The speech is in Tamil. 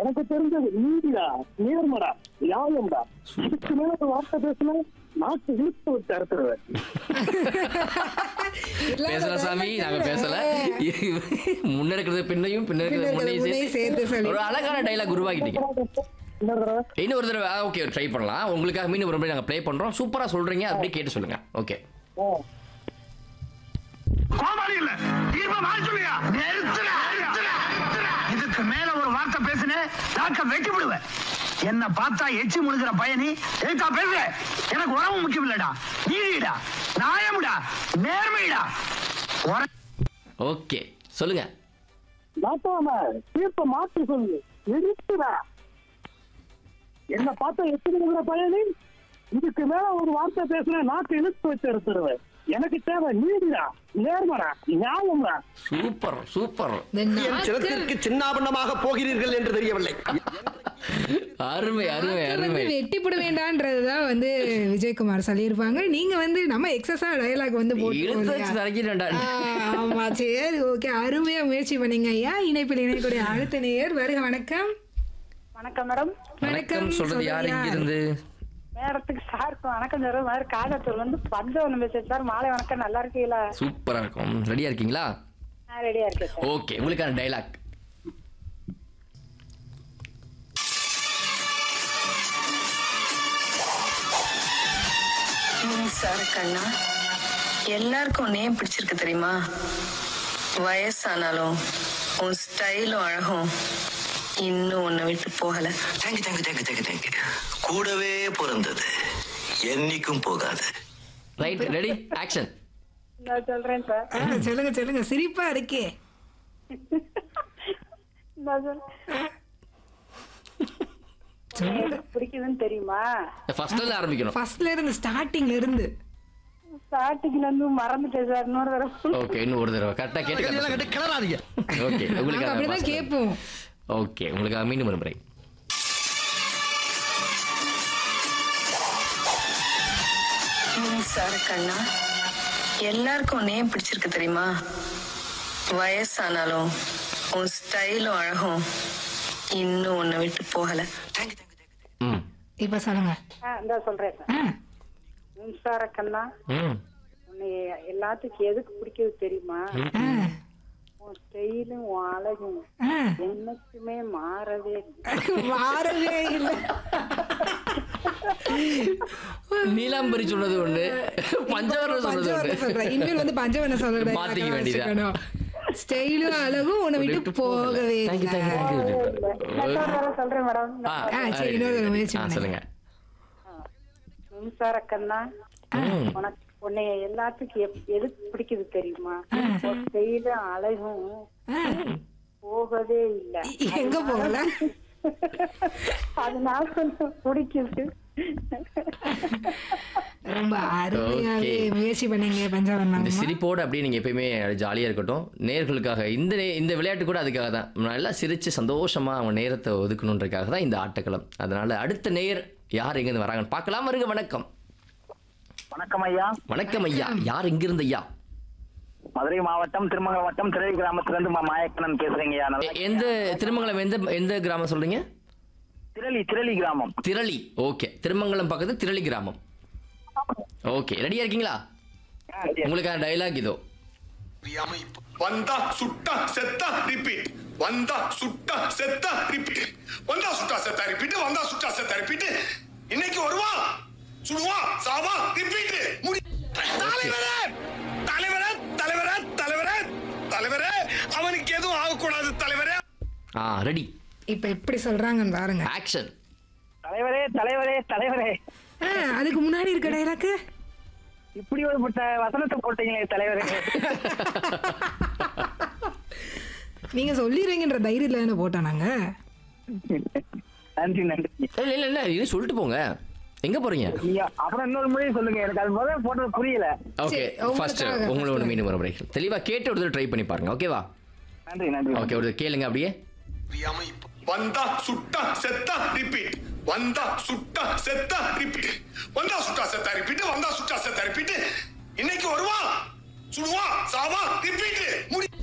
எனக்கு தெரிஞ்சது நீதிடா நேர்மடா நியாயம்டா இதுக்கு மேல ஒரு வார்த்தை பேசினா நாட்டு இழுத்து வச்சு அறுத்துருவேன் பேசலாம் சாமி நாங்க பேசல முன்ன இருக்கிறது பின்னையும் பின்ன இருக்கிறது பின்ன இருக்கிறது முன்னையும் முன்னையும் சேர்த்து சேர்த்து சொல்லி. ஒரு அழகான டைலாக் உருவாக்கிட்டீங்க இன்னொரு தடவை இன்னும் ஒரு தடவை ஓகே ட்ரை பண்ணலாம் உங்களுக்காக மீண்டும் ஒரு முறை நாங்க ப்ளே பண்றோம் சூப்பரா சொல்றீங்க அப்படியே கேட்டு சொல்லுங்க ஓகே ஆ. கோமாளி இல்ல தீர்ப்ப மாறி சொல்லியா இதுக்கு மேல ஒரு வார்த்தை பேசுனே நாக்க வெட்டி விடுவேன் என்ன பார்த்தா எச்சி முழுகிற பயணி எதுக்கா பேசுற எனக்கு உறவு முக்கியம் இல்லடா நீதிடா நியாயம்டா நேர்மைடா உர- ஓகே சொல்லுங்க நாட்டாம தீர்ப்ப மாற்றி சொல்லு நிறுத்துடா என்ன பார்த்தா எத்தனை பயணி இதுக்கு மேல ஒரு வார்த்தை பேசினா நாக்கு இழுத்து வச்சு எடுத்துருவேன் எனக்கு தேவை நீதிடா நேர்மடா நியாயம்டா சூப்பர் சூப்பர் இந்த என் நாக்கு- சிரத்திற்கு சின்னாபண்ணமாக போகிறீர்கள் என்று தெரியவில்லை அருமை அருமை நாக்கு வந்து அருமை வெட்டி போட வேண்டான்றதுதான் வந்து விஜயகுமார் சொல்லியிருப்பாங்க நீங்க வந்து நம்ம எக்ஸஸா டயலாக் வந்து இழுத்து வச்சு போட்டு தரக்கிட்டா ஆமா சரி ஓகே அருமையா முயற்சி பண்ணீங்க ஐயா இணைப்பில் இணைக்கூடிய அடுத்த நேயர் வருக வணக்கம் வணக்கம் மேடம் வணக்கம் சொல்றது யார் இங்க இருந்து மேடத்துக்கு சாருக்கு வணக்கம் சார் மாதிரி காலத்தூர் வந்து பஞ்சவனம் பேசுறேன் சார் மாலை வணக்கம் நல்லா இருக்கீங்களா சூப்பரா இருக்கும் ரெடியா இருக்கீங்களா நான் ரெடியா இருக்கேன் சார் ஓகே உங்களுக்கான டைலாக் சார் கண்ணா எல்லாருக்கும் நேம் பிடிச்சிருக்கு தெரியுமா வயசானாலும் உன் ஸ்டைலும் அழகும் இன்னும் உன்னை விட்டு போகல thank you thank you thank you thank you thank you கூடவே பிறந்தது என்னைக்கும் போகாது ரைட் ரெடி ஆக்ஷன் நான் சொல்றேன் சார் ஆ, சொல்லுங்க சொல்லுங்க சிரிப்பா இருக்கே நான் சொல் எனக்கு பிடிக்குதுன்னு தெரியுமா ஃபர்ஸ்ட்ல இருந்து ஆரம்பிக்கணும் ஃபர்ஸ்ட்ல இருந்து ஸ்டார்டிங்ல இருந்து ஸ்டார்டிங்ல இருந்து மறந்துட்டேன் சார் இன்னொரு தடவை ஓகே இன்னும் ஒரு தடவை கரெக்டா கேட்டு கட்டி correct ஆ கிளறாதீங்க சொல்லுங்க. ஓகே நாங்க உங்களுக்கு அப்படிதான் கேட்போம் ஓகே உங்களுக்காக மீண்டும் ஒரு முறை சார் கண்ணா எல்லாருக்கும் நேம் பிடிச்சிருக்கு தெரியுமா வயசானாலும் உன் ஸ்டைலும் அழகும் இன்னும் உன்னை விட்டு போகல தேங்க்யூ தேங்க்யூ தேங்க்யூ ம் இப்ப சொல்லுங்க ஆ இந்த சொல்றேன் சார் ஆ, மின்சார கண்ணா ம் உன்னை எல்லாத்துக்கும் எதுக்கு பிடிக்குது தெரியுமா ஆ, உன் ஸ்டைலும் உன் அழகும் ஆ. என்னைக்குமே மாறவே இல்லை. மாறவே இல்லை நீலாம்பரி சொன்னது ஒண்ணு பஞ்சவரம் சொன்னது பஞ்சவர்ணம் ஒண்ணு சொல்றேன். இனிமேல் வந்து பஞ்சவர்ணம் சொல்றேன். மாத்திக்க வேண்டியதா? ஸ்டைலும் அழகும் உன்னை விட்டு போகவே Thank you, thank you, இல்லை. thank you. நான் இன்னொரு தடவை சொல்றேன் மேடம் ஆ, ஆ, சரி, இன்னொரு தடவை முயற்சி ஆ, பண்ணுங்க. சொல்லுங்க மின்சார கண்ணா ம். உனக்கு உன்னை எல்லாத்துக்கும் எப்- எதுக்கு பிடிக்குது தெரியுமா உன் ஸ்டைலும் அழகும் ஆ, போகவே இல்ல எங்க போகல அதனால கொஞ்சம் பிடிக்குது ரொம்ப அருமையாவே Okay. முயற்சி பண்ணீங்க இந்த பஞ்சவர்ணம் சிரிப்போடு அப்படியே நீங்க எப்பயுமே ஜாலியா இருக்கட்டும் நேர்களுக்காக இந்த நே- இந்த விளையாட்டு கூட அதுக்காக தான் நல்லா சிரிச்சு சந்தோஷமா அவங்க நேரத்தை ஒதுக்கணுன்றதுக்காக தான் இந்த ஆட்டக்களம் அதனால அடுத்த நேயர் யார் எங்கிருந்து வராங்கன்னு பார்க்கலாம் வருங்க வணக்கம் வணக்கம் ஐயா வணக்கம் ஐயா யார் எங்கிருந்து ஐயா மதுரை மாவட்டம் திருமங்கலம் வட்டம் திரை கிராமத்துல இருந்து மாயக்கண்ணன் பேசுறீங்க ஐயா நல்லா எ- எந்த திருமங்கலம் எந்த எந்த கிராமம் சொல்றீங்க திரளி திரளி கிராமம் திரளி ஓகே திருமங்கலம் பக்கத்து திரளி கிராமம் ஓகே ரெடியா இருக்கீங்களா உங்களுக்கான டைலாக் இதோ வந்தா சுட்டா செத்தா ரிப்பீட் வந்தா சுட்டா செத்தா ரிப்பீட் வந்தா சுட்டா செத்தா ரிப்பீட் வந்தா சுட்டா செத்தா ரிப்பீட் இன்னைக்கு வருவான் சுடுவான் சாவா ரிப்பீட் முடி தலைவரே தலைவரே தலைவரே தலைவரே தலைவரே அவனுக்கு எதுவும் ஆகக்கூடாது தலைவரே ஆ ரெடி இப்ப எப்படி சொல்றாங்கன்னு பாருங்க ஆக்ஷன் தலைவரே தலைவரே தலைவரே ஆ, அதுக்கு முன்னாடி இருக்க டைலாக்கு இப்படி ஒரு புட்ட வசனத்தை போட்டீங்களே தலைவரே நீங்க சொல்லிடுவீங்கன்ற தைரியத்துல தானே போட்டோம் நாங்க நன்றி நன்றி இல்ல இல்ல இல்ல இது சொல்லிட்டு போங்க எங்க போறீங்க நீங்க அப்புறம் இன்னொரு முறை சொல்லுங்க எனக்கு அது முதல்ல போட்டது புரியல ஓகே சரி, உங்களுக்காக ஃபர்ஸ்ட் first உங்களோட மீண்டும் ஒரு முறை தெளிவா கேட்டு ஒரு ட்ரை பண்ணி பாருங்க ஓகேவா நன்றி நன்றி ஓகே ஒரு கேளுங்க அப்படியே வந்தா சுட்டா செத்தா ரிப்பீட் வந்தா சுட்டா செத்தா ரிப்பீட் வந்தா சுட்டா செத்தா ரிப்பீட் வந்தா சுட்டா செத்தா ரிப்பீட் இன்னைக்கு வருவான் சுடுவான் சாவா ரிப்பீட் முடி